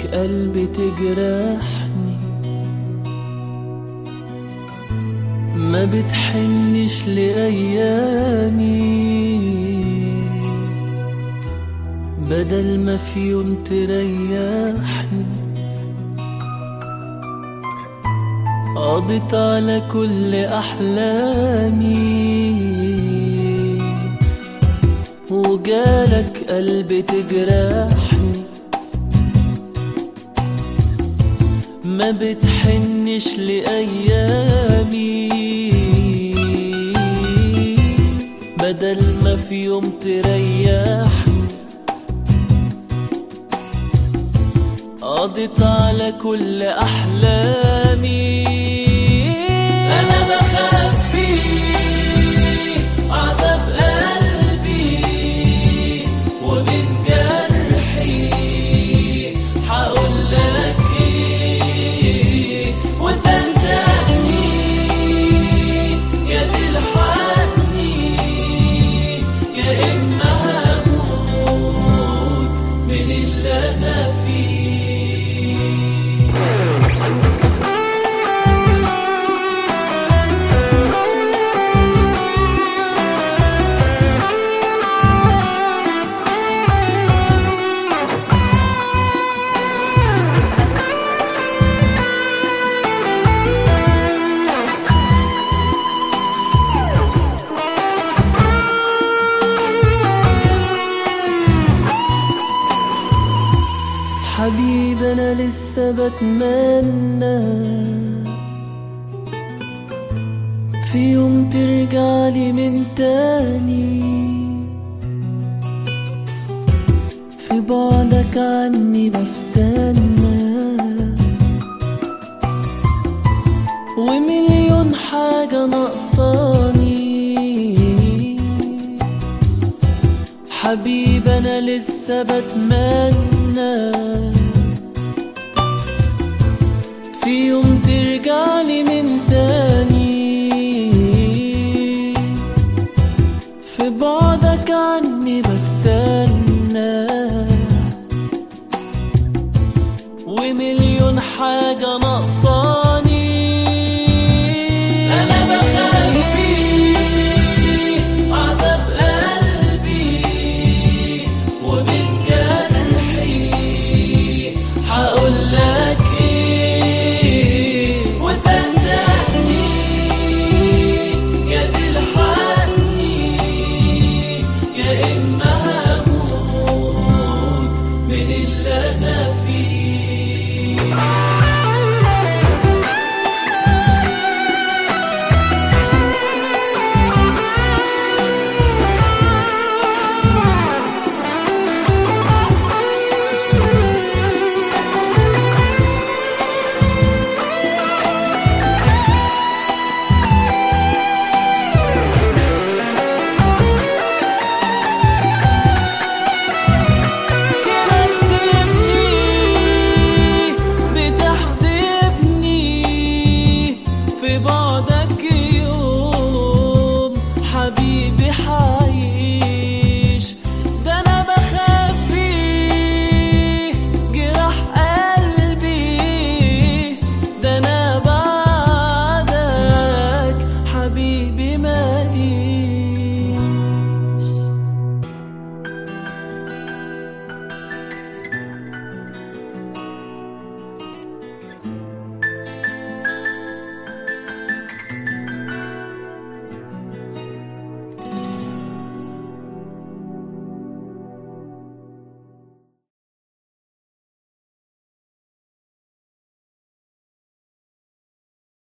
قلب تجرحني ما بتحنش لأيامي بدل ما في يوم تريحني قضيت على كل أحلامي وجالك قلب تجرحني ما بتحنش لأيامي بدل ما في يوم تريحني قضيت على كل أحلامي أنا بخبي عذاب قلبي ومن جرحي هقولك إيه وصدقني يا تلحقني يا إما هموت من اللي أنا فيه حبيبي انا لسه بتمنى في يوم ترجع لي من تاني في بعدك عني بستنى ومليون حاجة ناقصاني حبيبي انا لسه بتمنى في يوم ترجع لي من تاني في بعدك عني بستنى ومليون حاجة ناقصاني